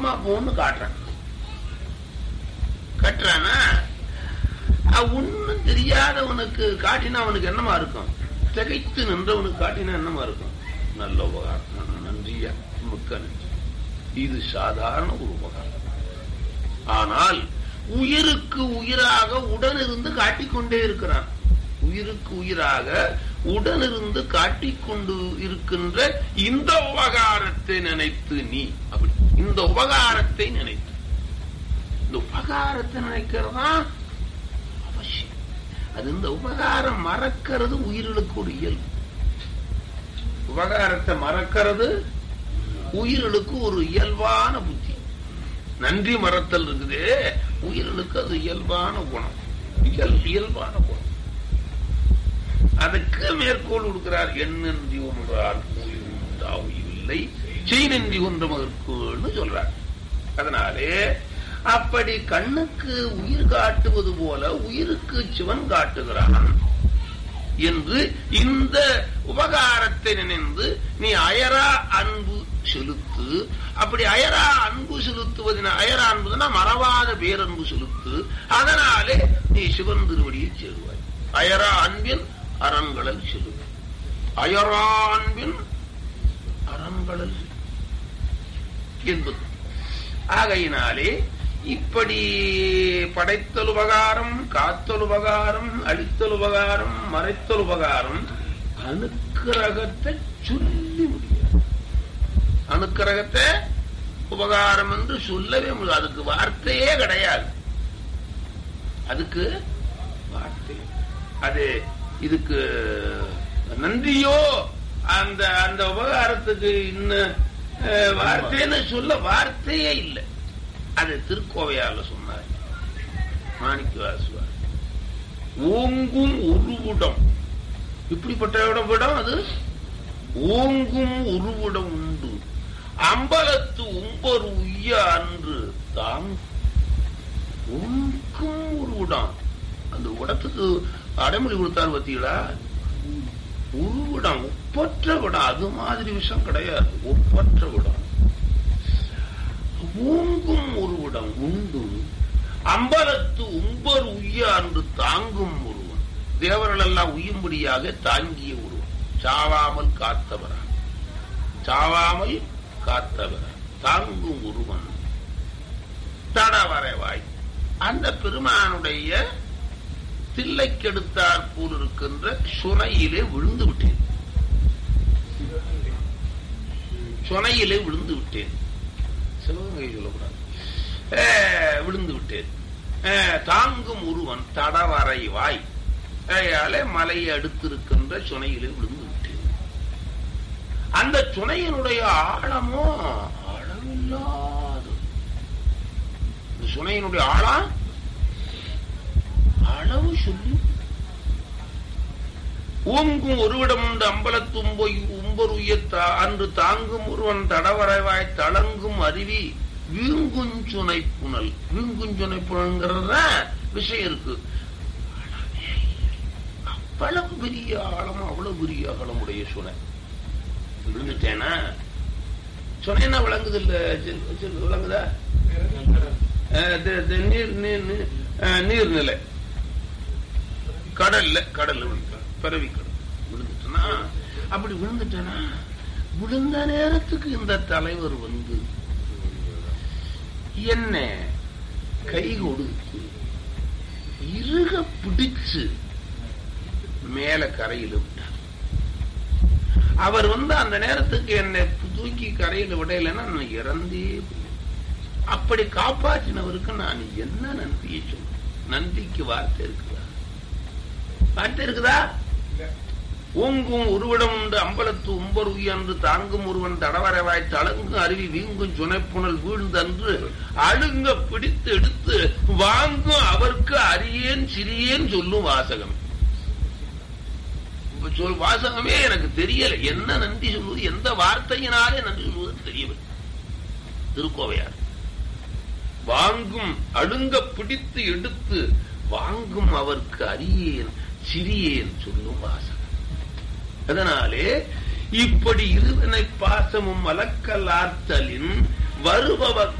தைரியமா போன்னு காட்டுறான் கட்டுறானா ஒன்னும் தெரியாதவனுக்கு காட்டினா அவனுக்கு என்னமா இருக்கும் திகைத்து நின்றவனுக்கு காட்டினா என்னமா இருக்கும் நல்ல உபகாரம் நன்றியா மிக்க நன்றி இது சாதாரண ஒரு உபகாரம் ஆனால் உயிருக்கு உயிராக உடனிருந்து காட்டிக்கொண்டே இருக்கிறான் உயிருக்கு உயிராக உடனிருந்து காட்டிக்கொண்டு இருக்கின்ற இந்த உபகாரத்தை நினைத்து நீ அப்படி இந்த உபகாரத்தை நினைத்து இந்த உபகாரத்தை நினைக்கிறதா அவசியம் அது இந்த உபகாரம் மறக்கிறது உயிர்களுக்கு ஒரு இயல்பு உபகாரத்தை மறக்கிறது உயிர்களுக்கு ஒரு இயல்பான புத்தி நன்றி மறத்தல் இருக்குது உயிர்களுக்கு அது இயல்பான குணம் இயல் இயல்பான குணம் அதுக்கு மேற்கோள் கொடுக்கிறார் எண்ணன்றி ஒன்றால் இல்லை செய் நன்றி ஒன்று மகற்குன்னு சொல்றார் அதனாலே அப்படி கண்ணுக்கு உயிர் காட்டுவது போல உயிருக்கு சிவன் காட்டுகிறான் என்று இந்த உபகாரத்தை நினைந்து நீ அயரா அன்பு செலுத்து அப்படி அயரா அன்பு செலுத்துவதின அயரா அன்புனா மறவாத பேரன்பு செலுத்து அதனாலே நீ சிவன் திருவடியை சேருவாய் அயரா அன்பின் அரண்களல் செலுத்து அயரா அன்பின் அரண்களல் என்பது ஆகையினாலே இப்படி படைத்தல் உபகாரம் காத்தல் உபகாரம் அழித்தல் உபகாரம் மறைத்தல் உபகாரம் அனுக்கிரகத்தை சொல்லி முடியாது அனுக்கிரகத்தை உபகாரம் என்று சொல்லவே முடியாது அதுக்கு வார்த்தையே கிடையாது அதுக்கு வார்த்தை அது இதுக்கு நன்றியோ அந்த அந்த உபகாரத்துக்கு இன்னும் வார்த்தைன்னு சொல்ல வார்த்தையே இல்லை அது திருக்கோவையால சொன்னார் மாணிக்க வாசுவார் ஓங்கும் உருவுடம் இப்படிப்பட்ட இடம் விடம் அது ஓங்கும் உருவுடம் உண்டு அம்பலத்து உம்பர் உய்ய அன்று தாங் ஓங்கும் உருவுடம் அந்த உடத்துக்கு அடைமொழி கொடுத்தாரு பார்த்தீங்களா உருவிடம் ஒப்பற்ற விடம் அது மாதிரி விஷயம் கிடையாது ஒப்பற்ற விடம் ஓங்கும் ஒருவிடம் உண்டு அம்பலத்து உம்பர் உய்ய அன்று தாங்கும் ஒருவன் தேவர்கள் எல்லாம் உயும்படியாக தாங்கிய ஒருவன் சாவாமல் காத்தவரா சாவாமல் காத்தவரா தாங்கும் ஒருவன் தடவரைவாய் அந்த பெருமானுடைய தில்லைக்கெடுத்தார் போல் இருக்கின்ற சுனையிலே விழுந்து விட்டேன் சுனையிலே விழுந்து விட்டேன் சிவகங்கை சொல்லக்கூடாது விழுந்து விட்டேன் தாங்கும் ஒருவன் தடவரை வாய் அயாலே மலையை அடுத்திருக்கின்ற சுனையிலே விழுந்து விட்டேன் அந்த சுனையினுடைய ஆழமோ ஆழமில்லாது இந்த சுனையினுடைய ஆழம் அளவு சொல்லி ஓங்கும் ஒருவிடம் உண்டு அம்பலத்தும்பொய் உம்பர் உயத்தா அன்று தாங்கும் ஒருவன் தடவரைவாய் தளங்கும் அருவி வீங்குஞ்சுனை புனல் வீங்குஞ்சுனை புனல்ங்கிறத விஷயம் இருக்கு அவ்வளவு பெரிய ஆழம் அவ்வளவு பெரிய ஆழமுடைய சுனை விழுந்துட்டேனா சுனைன்னா விளங்குது இல்ல விளங்குதா நீர் நீர் நீர்நிலை கடல்ல கடல்ல விழுந்தான் பிறவி கடல் விழுந்துட்டனா அப்படி விழுந்துட்டனா விழுந்த நேரத்துக்கு இந்த தலைவர் வந்து என்ன கை கொடுத்து இருக பிடிச்சு மேல கரையில் விட்டார் அவர் வந்து அந்த நேரத்துக்கு என்னை தூக்கி கரையில் விடையிலன்னா நான் இறந்தே அப்படி காப்பாற்றினவருக்கு நான் என்ன நன்றியை சொல்றேன் நன்றிக்கு வார்த்தை இருக்குதா வார்த்தை இருக்குதா ஓங்கும் உருவிடம் உண்டு அம்பலத்து உம்பர் உயர்ந்து தாங்கும் ஒருவன் தடவரவாய் தளங்கும் அருவி வீங்கும் சுனைப்புணல் வீழ்ந்தன்று அழுங்க பிடித்து எடுத்து வாங்கும் அவருக்கு அரியேன் சிறியேன் சொல்லும் வாசகம் சொல் வாசகமே எனக்கு தெரியல என்ன நன்றி சொல்வது எந்த வார்த்தையினாலே நன்றி சொல்வது தெரியவில்லை திருக்கோவையார் வாங்கும் அழுங்க பிடித்து எடுத்து வாங்கும் அவருக்கு அரியேன் சிறியேன் சொல்லும் வாசகம் அதனாலே இப்படி இருவினை பாசமும் மலக்கல் ஆர்த்தலின் வருபவர்